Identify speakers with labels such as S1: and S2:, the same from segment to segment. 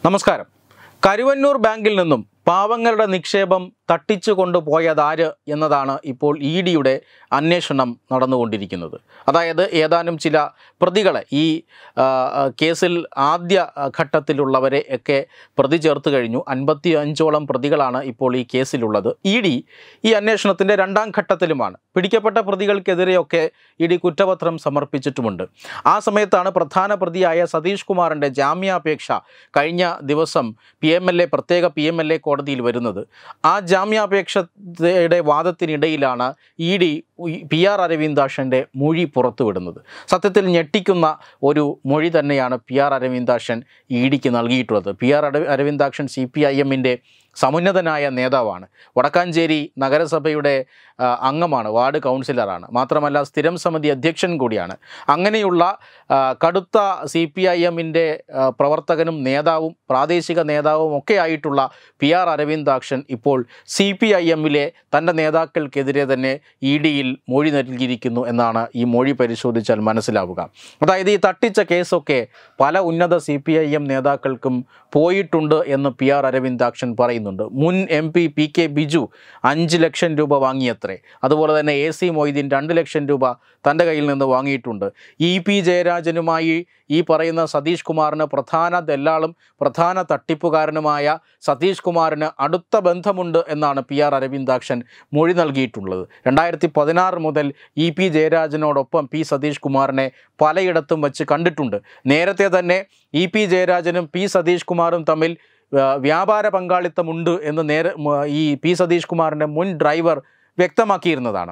S1: നമസ്കാരം കരുവന്നൂർ ബാങ്കിൽ നിന്നും പാവങ്ങളുടെ നിക്ഷേപം തട്ടിച്ചു കൊണ്ടുപോയതാര് എന്നതാണ് ഇപ്പോൾ ഇ ഡിയുടെ അന്വേഷണം നടന്നുകൊണ്ടിരിക്കുന്നത് അതായത് ഏതാനും ചില പ്രതികളെ ഈ ആ, ആ, കേസിൽ ആദ്യ ആ, ഘട്ടത്തിലുള്ളവരെ ഒക്കെ പ്രതി ചേർത്ത് കഴിഞ്ഞു അൻപത്തി അഞ്ചോളം പ്രതികളാണ് ഇപ്പോൾ ഈ കേസിലുള്ളത് ഇ ഡി ഈ അന്വേഷണത്തിൻ്റെ രണ്ടാം ഘട്ടത്തിലുമാണ് പിടിക്കപ്പെട്ട പ്രതികൾക്കെതിരെയൊക്കെ ഇ ഡി കുറ്റപത്രം സമർപ്പിച്ചിട്ടുമുണ്ട് ആ സമയത്താണ് പ്രധാന പ്രതിയായ സതീഷ് കുമാറിൻ്റെ ജാമ്യാപേക്ഷ കഴിഞ്ഞ ദിവസം പി എം എൽ എ പ്രത്യേക പി എം എൽ എ കോടതിയിൽ വരുന്നത് ആ ജാമ്യാപേക്ഷയുടെ വാദത്തിനിടയിലാണ് ഇ ഡി പി ആർ അരവിന്ദാഷൻ്റെ മൊഴി പുറത്തുവിടുന്നത് സത്യത്തിൽ ഞെട്ടിക്കുന്ന ഒരു മൊഴി തന്നെയാണ് പി ആർ അരവിന്ദാഷൻ ഇ ഡിക്ക് നൽകിയിട്ടുള്ളത് P R Aravindakshan C P I എമ്മിൻ്റെ സമുന്നതനായ നേതാവാണ് വടക്കാഞ്ചേരി നഗരസഭയുടെ ആ, അംഗമാണ് വാർഡ് കൗൺസിലറാണ് മാത്രമല്ല സ്ഥിരം സമിതി അധ്യക്ഷൻ കൂടിയാണ് അങ്ങനെയുള്ള ആ, കടുത്ത സി പി ഐ എമ്മിൻ്റെ പ്രവർത്തകനും നേതാവും പ്രാദേശിക നേതാവും ഒക്കെ ആയിട്ടുള്ള പി ആർ അരവിന്ദാക്ഷൻ ഇപ്പോൾ സി പി ഐ എമ്മിലെ തൻ്റെ നേതാക്കൾക്കെതിരെ തന്നെ ഇ ഡിയിൽ മൊഴി നൽകിയിരിക്കുന്നു എന്നാണ് ഈ മൊഴി പരിശോധിച്ചാൽ മനസ്സിലാവുക അതായത് ഈ തട്ടിച്ച കേസൊക്കെ പല ഉന്നത സി പി ഐ എം നേതാക്കൾക്കും പോയിട്ടുണ്ട് എന്ന് പി ആർ അരവിന്ദാക്ഷൻ പറയുന്നുണ്ട് മുൻ M P P K Biju അഞ്ച് ലക്ഷം രൂപ വാങ്ങിയത്രേ അതുപോലെ തന്നെ എ സി മൊയ്തീൻ രണ്ട് ലക്ഷം രൂപ തൻ്റെ കയ്യിൽ നിന്ന് വാങ്ങിയിട്ടുണ്ട് ഇ പി ജയരാജനുമായി ഈ പറയുന്ന സതീഷ് കുമാറിന് പ്രധാന ദല്ലാളും പ്രധാന തട്ടിപ്പുകാരനുമായ സതീഷ് കുമാറിന് അടുത്ത ബന്ധമുണ്ട് എന്നാണ് പി ആർ അരവിന്ദാക്ഷൻ മൊഴി നൽകിയിട്ടുള്ളത് രണ്ടായിരത്തി പതിനാറ് മുതൽ ഇ പി ജയരാജനോടൊപ്പം പി സതീഷ് കുമാറിനെ പലയിടത്തും വച്ച് കണ്ടിട്ടുണ്ട് നേരത്തെ തന്നെ ഇ പി ജയരാജനും പി സതീഷ് കുമാറും തമ്മിൽ ആ, വ്യാപാര പങ്കാളിത്തമുണ്ട് എന്ന് നേരെ മ- ഈ പി സതീഷ് കുമാറിൻ്റെ മുൻ ഡ്രൈവർ വ്യക്തമാക്കിയിരുന്നതാണ്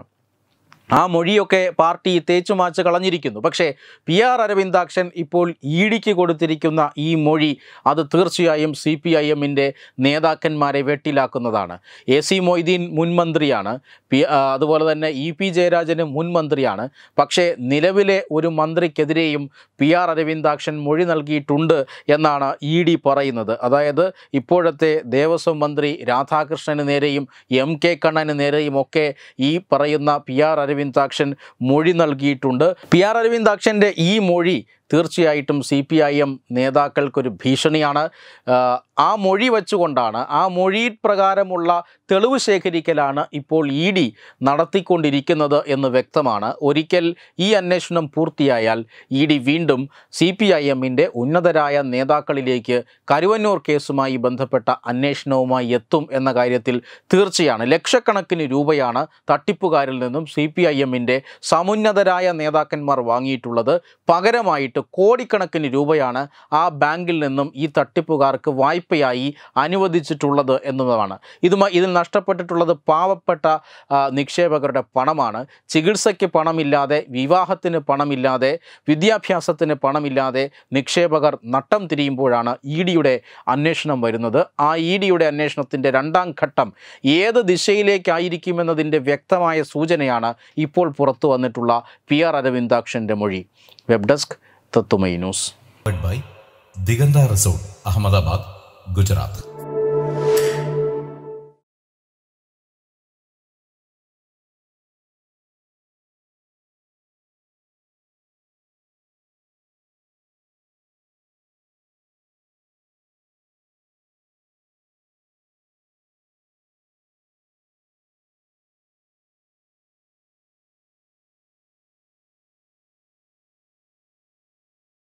S1: ആ മൊഴിയൊക്കെ പാർട്ടി തേച്ചുമാച്ച് കളഞ്ഞിരിക്കുന്നു പക്ഷേ പി ആർ അരവിന്ദാക്ഷൻ ഇപ്പോൾ ഇ ഡിക്ക് കൊടുത്തിരിക്കുന്ന ഈ മൊഴി അത് തീർച്ചയായും സി പി ഐ എമ്മിൻ്റെ നേതാക്കന്മാരെ വെട്ടിലാക്കുന്നതാണ് എ സി മൊയ്തീൻ മുൻ മന്ത്രിയാണ് പി ആ, അതുപോലെ തന്നെ ഇ പി ജയരാജന് മുൻ മന്ത്രിയാണ് പക്ഷേ നിലവിലെ ഒരു മന്ത്രിക്കെതിരെയും പി ആർ അരവിന്ദാക്ഷൻ മൊഴി നൽകിയിട്ടുണ്ട് എന്നാണ് ഇ ഡി പറയുന്നത് അതായത് ഇപ്പോഴത്തെ ദേവസ്വം മന്ത്രി രാധാകൃഷ്ണന് നേരെയും എം കെ കണ്ണന് നേരെയും ഒക്കെ ഈ പറയുന്ന പി ആർ അരവിന്ദാക്ഷൻ മൊഴി നൽകിയിട്ടുണ്ട് പി ആർ അരവിന്ദാക്ഷൻ്റെ ഈ മൊഴി തീർച്ചയായിട്ടും സി പി ഐ എം നേതാക്കൾക്കൊരു ഭീഷണിയാണ് ആ, ആ മൊഴി വെച്ചുകൊണ്ടാണ് ആ മൊഴി പ്രകാരമുള്ള തെളിവ് ശേഖരിക്കലാണ് ഇപ്പോൾ ഇ ഡി നടത്തിക്കൊണ്ടിരിക്കുന്നത് എന്ന് വ്യക്തമാണ് ഒരിക്കൽ ഈ അന്വേഷണം പൂർത്തിയായാൽ ഇ ഡി വീണ്ടും സി പി ഐ എമ്മിൻ്റെ ഉന്നതരായ നേതാക്കളിലേക്ക് കരുവന്നൂർ കേസുമായി ബന്ധപ്പെട്ട അന്വേഷണവുമായി എത്തും എന്ന കാര്യത്തിൽ തീർച്ചയാണ് ലക്ഷക്കണക്കിന് രൂപയാണ് തട്ടിപ്പുകാരിൽ നിന്നും സി പി ഐ എമ്മിൻ്റെ സമുന്നതരായ നേതാക്കന്മാർ വാങ്ങിയിട്ടുള്ളത് പകരമായിട്ട് കോടിക്കണക്കിന് രൂപയാണ് ആ ബാങ്കിൽ നിന്നും ഈ തട്ടിപ്പുകാർക്ക് വായ്പയായി അനുവദിച്ചിട്ടുള്ളത് എന്നതാണ് ഇതുമായി ഇതിൽ നഷ്ടപ്പെട്ടിട്ടുള്ളത് പാവപ്പെട്ട ആ, നിക്ഷേപകരുടെ പണമാണ് ചികിത്സയ്ക്ക് പണമില്ലാതെ വിവാഹത്തിന് പണമില്ലാതെ വിദ്യാഭ്യാസത്തിന് പണമില്ലാതെ നിക്ഷേപകർ നട്ടം തിരിയുമ്പോഴാണ് ഇ ഡിയുടെ അന്വേഷണം വരുന്നത് ആ ഇ ഡിയുടെ അന്വേഷണത്തിൻ്റെ രണ്ടാം ഘട്ടം ഏത് ദിശയിലേക്കായിരിക്കുമെന്നതിൻ്റെ വ്യക്തമായ സൂചനയാണ് ഇപ്പോൾ പുറത്തു വന്നിട്ടുള്ള പി ആർ അരവിന്ദാക്ഷൻ്റെ മൊഴി വെബ് ഡെസ്ക് തത്തുമൈ news
S2: by Diganda Resort, Ahmedabad, Gujarat.